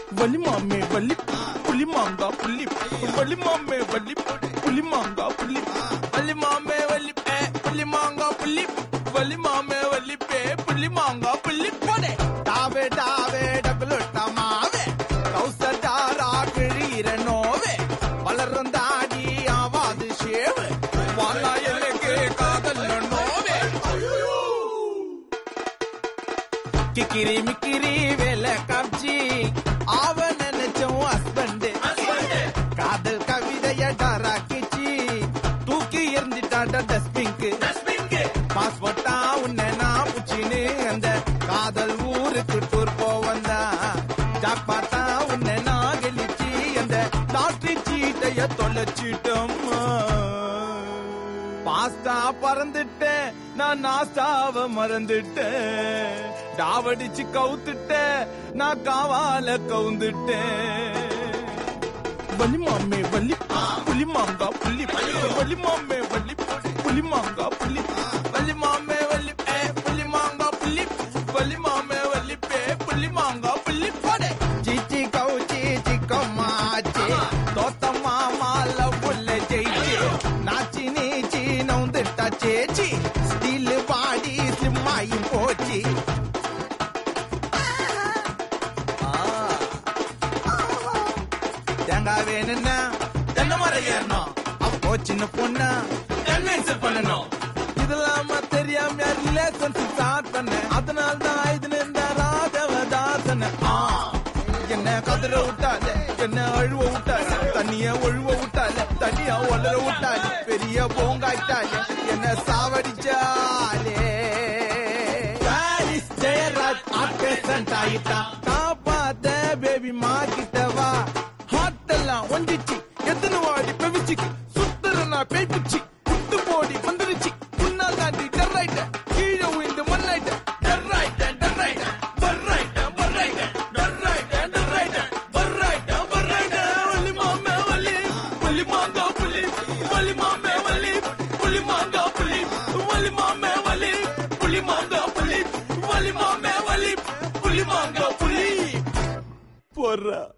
வலி மாமே வலி புலி மாங்கா புள்ளி வலி மாமே வலி புலி மாங்கா புள்ளி வலி மாமே வலி பே புலி மாங்கா புள்ளி வலி மாமே வலி பே புலி மாங்கா புள்ளி போடே டாவே டாவே டபுளுட்ட மாவே கௌசடாரா கிழீர நோவே வளரும் தாடி ஆவாது ஷேவு வாழா எனக்கு காதல் நோவே கிக்கிரி மிக்கிரி வேலை காட்சி அவ நினைச்சோம் ஹஸ்பண்ட் காதல் கவிதைய டாராக்கிச்சு தூக்கி எறிஞ்சிட்டாட டஸ்பிங்க்கு பாஸ்போர்ட்டா உன்னை நான் புச்சின்னு அந்த காதல் ஊருக்கு டூர் போவந்தா ஜாக் பார்த்தா உன்னை நான் கெளிச்சு அந்த லாட்ரி சீட்டைய தொலைச்சிட்டோம்மா பாஸ்தா பறந்துட்டேன் நான் நாஸ்தாவ மறந்துட்டேன் டாவடிச்சு கவுத்துட்டேன் நான் காவால கவுந்துட்டேன் வலி மாமே வலி புலி மாங்கா புள்ளி வலி மாமே வலி புலி மாங்கா புள்ளி வலி மாமே வலி ஏ புலி மாங்கா புள்ளி வலி மாமே வலி பே புலி மாங்கா புள்ளி போடே சீச்சி கவுச்சி சிக்கம்மாச்சி தோத்தம்மா மால புல்ல ஜெயிச்சி நாச்சி நீச்சி நவுந்துட்டா சேச்சி ஸ்டீல் பாடி ஸ்லிம்மாயி போச்சு தேங்காய் வேணும்னா தென்னை மரம் ஏறணும் அப்போ சின்ன பொண்ணா கன்வின்ஸ் பண்ணணும் இதெல்லாம தெரியாம ரிலேஷன்ஸ் ஸ்டார்ட் பண்ணேன் அதனால தான் இது நின்ற ராதவதாசன என்ன கதற விட்டால என்ன அழுவ விட்டால தண்ணிய ஒழுவ விட்டால தண்ணிய ஒளர விட்டால பெரிய போங்காயிட்டால என்ன சாவடிச்சாலே பாரிஸ் ஜெயராஜ் ஆர்கெஸ்ட்ரன்ட் ஆயிட்டா காப்பாத்த பேபி மாக்கிட்டவா ஹார்ட் எல்லாம் ஒண்டிச்சு எத்தனை வாடி பெவிச்சுக்கு சுத்துறனா பேய்ப்பிச்சு குட்டு போடி வந்துருச்சு முன்னா தாண்டி டர்ரைட்ட கீழே விழுந்து மண்ணாயிட்ட டர்ரைட்ட டர்ரைட்ட பர்ரைட்ட பர்ரைட்ட டர்ரைட்ட டர்ரைட்ட பர்ரைட்ட பர்ரைட்ட வலி மாமே வலி வலி மாங்கா புலி வலி மாமே வலி புலி மாங்கா புலி வலி மாமே வலி புலி மாங்கா புலி வலி மாமே வலி புலி மாங்கா புலி போடுறா